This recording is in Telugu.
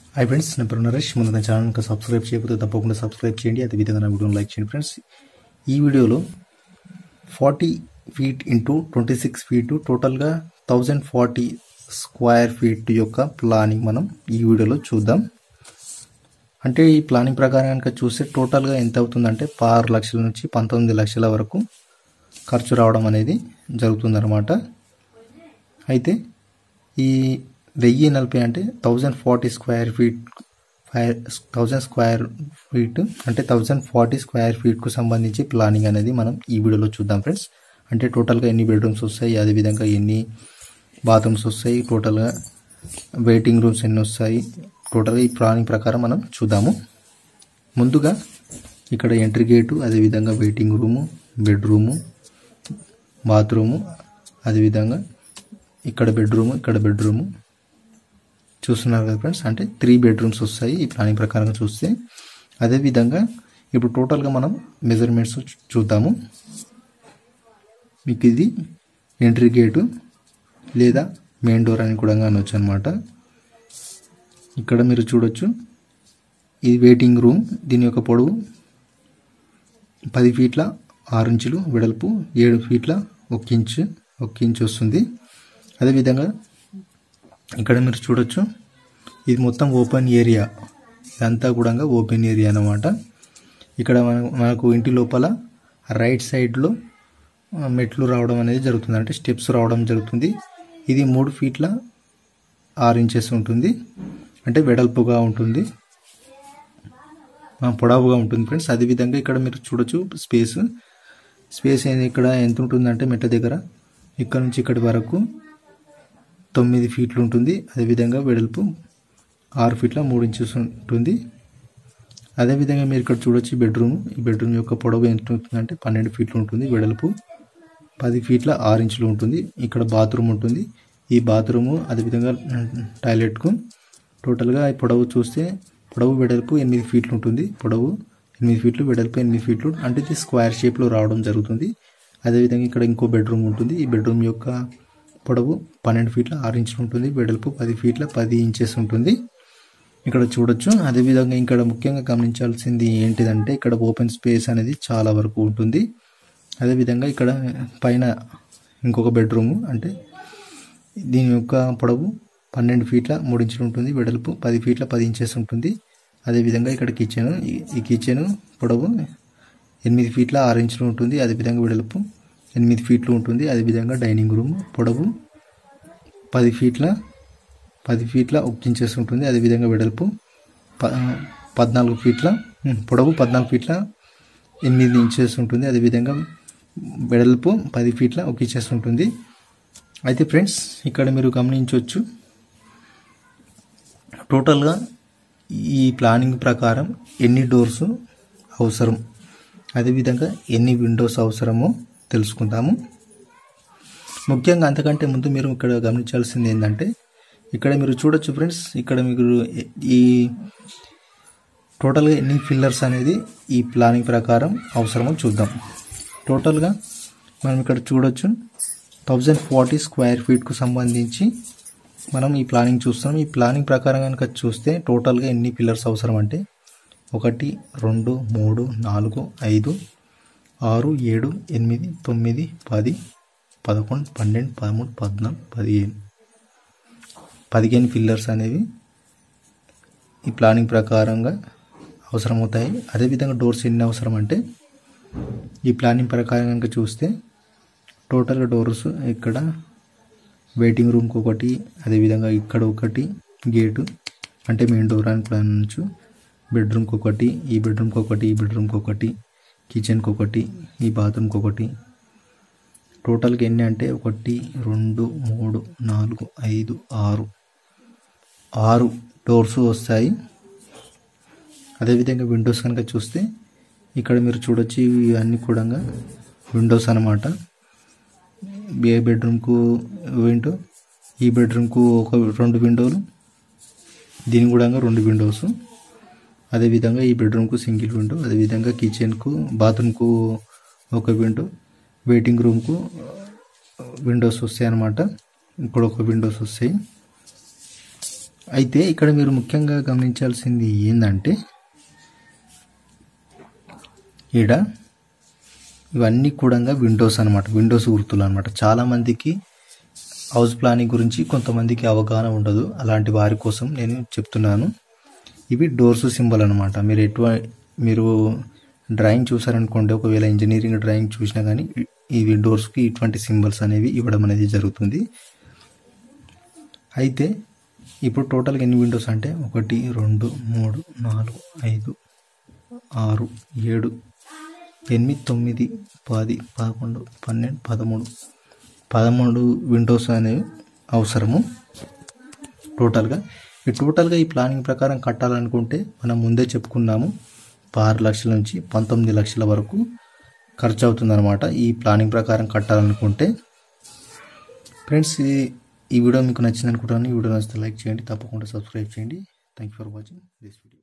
హాయ్ ఫ్రెండ్స్ నేను పేరు నరేష్ ముందు నా ఛానల్ ఇంకా సబ్స్క్రైబ్ చేయకపోతే తప్పకుండా సబ్స్క్రైబ్ చేయండి అదేవిధంగా నా వీడియోని లైక్ చేయండి ఫ్రెండ్స్ ఈ వీడియోలో forty feet into twenty six feet టోటల్గా థౌజండ్ ఫార్టీ స్క్వేర్ ఫీట్ యొక్క ప్లానింగ్ మనం ఈ వీడియోలో చూద్దాం అంటే ఈ ప్లానింగ్ ప్రకారం కనుక చూస్తే టోటల్గా ఎంత అవుతుందంటే పదహారు లక్షల నుంచి పంతొమ్మిది లక్షల వరకు ఖర్చు రావడం అనేది జరుగుతుందన్నమాట అయితే ఈ వెయ్యి నలభై అంటే thousand forty square feet five thousand square feet అంటే థౌజండ్ ఫార్టీ స్క్వేర్ ఫీట్కు సంబంధించి ప్లానింగ్ అనేది మనం ఈ వీడియోలో చూద్దాం ఫ్రెండ్స్ అంటే టోటల్గా ఎన్ని బెడ్రూమ్స్ వస్తాయి అదేవిధంగా ఎన్ని బాత్రూమ్స్ వస్తాయి టోటల్గా వెయిటింగ్ రూమ్స్ ఎన్ని వస్తాయి టోటల్గా ఈ ప్లానింగ్ ప్రకారం మనం చూద్దాము ముందుగా ఇక్కడ ఎంట్రీ గేటు అదేవిధంగా వెయిటింగ్ రూము బెడ్రూము బాత్రూము అదేవిధంగా ఇక్కడ బెడ్రూము ఇక్కడ బెడ్రూము చూస్తున్నారు కదా ఫ్రెండ్స్ అంటే త్రీ బెడ్రూమ్స్ వస్తాయి ఈ ప్లానింగ్ ప్రకారం చూస్తే అదేవిధంగా ఇప్పుడు టోటల్గా మనం మెజర్మెంట్స్ చూద్దాము మీకు ఇది ఎంట్రీ గేటు లేదా మెయిన్ డోర్ అని కూడా అనొచ్చు అనమాట ఇక్కడ మీరు చూడొచ్చు ఇది వెయిటింగ్ రూమ్ దీని యొక్క పొడవు పది ఫీట్ల ఆరు ఇంచులు వెడల్పు ఏడు ఫీట్ల ఒక ఇంచు ఒక ఇంచు వస్తుంది అదేవిధంగా ఇక్కడ మీరు చూడొచ్చు ఇది మొత్తం ఓపెన్ ఏరియా ఇదంతా కూడా ఓపెన్ ఏరియా అన్నమాట ఇక్కడ మన- మనకు ఇంటి లోపల రైట్ సైడ్లో ఆ, మెట్లు రావడం అనేది జరుగుతుంది అంటే స్టెప్స్ రావడం జరుగుతుంది ఇది మూడు ఫీట్ల ఆరు ఇంచెస్ ఉంటుంది అంటే వెడల్పుగా ఉంటుంది ఆ, పొడవుగా ఉంటుంది ఫ్రెండ్స్ అదేవిధంగా ఇక్కడ మీరు చూడొచ్చు స్పేస్ స్పేస్ ఏంది ఇక్కడ ఎంత ఉంటుందంటే మెట్ల దగ్గర ఇక్కడ నుంచి ఇక్కడి వరకు తొమ్మిది ఫీట్లు ఉంటుంది అదేవిధంగా వెడల్పు ఆరు ఫీట్ల మూడు ఇంచెస్ ఉంటుంది అదేవిధంగా మీరు ఇక్కడ చూడొచ్చు ఈ బెడ్రూమ్ ఈ బెడ్రూమ్ యొక్క పొడవు ఎంత ఉంటుందంటే పన్నెండు ఫీట్లు ఉంటుంది వెడల్పు పది ఫీట్ల ఆరు ఇంచులు ఉంటుంది ఇక్కడ బాత్రూమ్ ఉంటుంది ఈ బాత్రూము అదేవిధంగా టాయిలెట్కు టోటల్గా ఈ పొడవు చూస్తే పొడవు వెడల్పు ఎనిమిది ఫీట్లు ఉంటుంది పొడవు ఎనిమిది ఫీట్లు వెడల్పు ఎనిమిది ఫీట్లు అంటే ఇది స్క్వేర్ షేప్లో రావడం జరుగుతుంది అదేవిధంగా ఇక్కడ ఇంకో బెడ్రూమ్ ఉంటుంది ఈ బెడ్రూమ్ యొక్క పొడవు పన్నెండు ఫీట్ల ఆరు ఇంచులు ఉంటుంది వెడల్పు పది ఫీట్ల పది ఇంచెస్ ఉంటుంది ఇక్కడ చూడొచ్చు అదేవిధంగా ఇక్కడ ముఖ్యంగా గమనించాల్సింది ఏంటిదంటే ఇక్కడ ఓపెన్ స్పేస్ అనేది చాలా వరకు ఉంటుంది అదేవిధంగా ఇక్కడ పైన ఇంకొక బెడ్రూము అంటే దీని యొక్క పొడవు పన్నెండు ఫీట్ల మూడు ఇంచులు ఉంటుంది వెడల్పు పది ఫీట్ల పది ఇంచెస్ ఉంటుంది అదేవిధంగా ఇక్కడ కిచెన్ ఈ కిచెన్ పొడవు ఎనిమిది ఫీట్ల ఆరు ఇంచులు ఉంటుంది అదేవిధంగా వెడల్పు ఎనిమిది ఫీట్లు ఉంటుంది అదేవిధంగా డైనింగ్ రూమ్ పొడవు పది ఫీట్ల పది ఫీట్ల ఒక ఇంచెస్ ఉంటుంది అదేవిధంగా వెడల్పు ప పద్నాలుగు ఫీట్ల ఉమ్, పొడవు పద్నాలుగు ఫీట్ల ఎనిమిది ఇంచెస్ ఉంటుంది అదేవిధంగా వెడల్పు పది ఫీట్ల ఒక ఇంచెస్ ఉంటుంది అయితే ఫ్రెండ్స్ ఇక్కడ మీరు గమనించవచ్చు టోటల్గా ఈ ప్లానింగ్ ప్రకారం ఎన్ని డోర్స్ అవసరం అదేవిధంగా ఎన్ని విండోస్ అవసరమో తెలుసుకుందాము ముఖ్యంగా అంతకంటే ముందు మీరు ఇక్కడ గమనించాల్సింది ఏంటంటే ఇక్కడ మీరు చూడొచ్చు ఫ్రెండ్స్ ఇక్కడ మీరు ఈ టోటల్గా ఎన్ని ఫిల్లర్స్ అనేది ఈ ప్లానింగ్ ప్రకారం అవసరమో చూద్దాం టోటల్గా మనం ఇక్కడ చూడొచ్చు థౌజండ్ ఫార్టీ స్క్వేర్ ఫీట్కు సంబంధించి మనం ఈ ప్లానింగ్ చూస్తున్నాం ఈ ప్లానింగ్ ప్రకారం కనుక చూస్తే టోటల్గా ఎన్ని పిల్లర్స్ అవసరం అంటే ఒకటి రెండు మూడు నాలుగు ఐదు ఆరు ఏడు ఎనిమిది తొమ్మిది పది పదకొండు పన్నెండు పదమూడు పద్నాలుగు పదిహేను పదిహేను పిల్లర్స్ అనేవి ఈ ప్లానింగ్ ప్రకారంగా అవసరమవుతాయి అదేవిధంగా డోర్స్ ఎన్ని అవసరం అంటే ఈ ప్లానింగ్ ప్రకారం కనుక చూస్తే టోటల్గా డోర్స్ ఇక్కడ వెయిటింగ్ రూమ్కి ఒకటి అదేవిధంగా ఇక్కడ ఒకటి గేటు అంటే మెయిన్ డోర్ అని కూడా అనొచ్చు బెడ్రూమ్కి ఒకటి ఈ బెడ్రూమ్కి ఒకటి ఈ బెడ్రూమ్కి ఒకటి కిచెన్కి ఒకటి ఈ బాత్రూమ్కి ఒకటి టోటల్గా ఎన్ని అంటే ఒకటి రెండు మూడు నాలుగు ఐదు ఆరు ఆరు డోర్స్ వస్తాయి అదేవిధంగా విండోస్ కనుక చూస్తే ఇక్కడ మీరు చూడొచ్చు ఇవన్నీ కూడా విండోస్ అనమాట ఏ బెడ్రూమ్కు విండో ఈ బెడ్రూమ్కు ఒక రెండు విండోలు దీని కూడా రెండు విండోస్ అదేవిధంగా ఈ బెడ్రూమ్కు సింగిల్ విండో అదేవిధంగా కిచెన్కు బాత్రూమ్కు ఒక విండో వెయిటింగ్ రూమ్కు విండోస్ వస్తాయి అన్నమాట ఇక్కడ ఒక విండోస్ వస్తాయి అయితే ఇక్కడ మీరు ముఖ్యంగా గమనించాల్సింది ఏంటంటే ఈడ ఇవన్నీ కూడా విండోస్ అనమాట విండోస్ గుర్తులు అనమాట చాలామందికి హౌస్ ప్లానింగ్ గురించి కొంతమందికి అవగాహన ఉండదు అలాంటి వారి కోసం నేను చెప్తున్నాను ఇవి డోర్స్ సింబల్ అనమాట మీరు ఎటు మీరు డ్రాయింగ్ చూసారనుకోండి ఒకవేళ ఇంజనీరింగ్ డ్రాయింగ్ చూసినా కానీ ఇవి డోర్స్కి ఇటువంటి సింబల్స్ అనేవి ఇవ్వడం అనేది జరుగుతుంది అయితే ఇప్పుడు టోటల్గా ఎన్ని విండోస్ అంటే ఒకటి రెండు మూడు నాలుగు ఐదు ఆరు ఏడు ఎనిమిది తొమ్మిది పది పదకొండు పన్నెండు పదమూడు పదమూడు విండోస్ అనేవి అవసరము టోటల్గా ఈ టోటల్గా ఈ ప్లానింగ్ ప్రకారం కట్టాలనుకుంటే మనం ముందే చెప్పుకున్నాము ఆరు లక్షల నుంచి పంతొమ్మిది లక్షల వరకు ఖర్చు అవుతుందన్నమాట ఈ ప్లానింగ్ ప్రకారం కట్టాలనుకుంటే ఫ్రెండ్స్ ఈ ఈ వీడియో మీకు నచ్చింది అనుకుంటాను ఈ వీడియో నచ్చితే లైక్ చేయండి తప్పకుండా సబ్స్క్రైబ్ చేయండి thank you for watching this video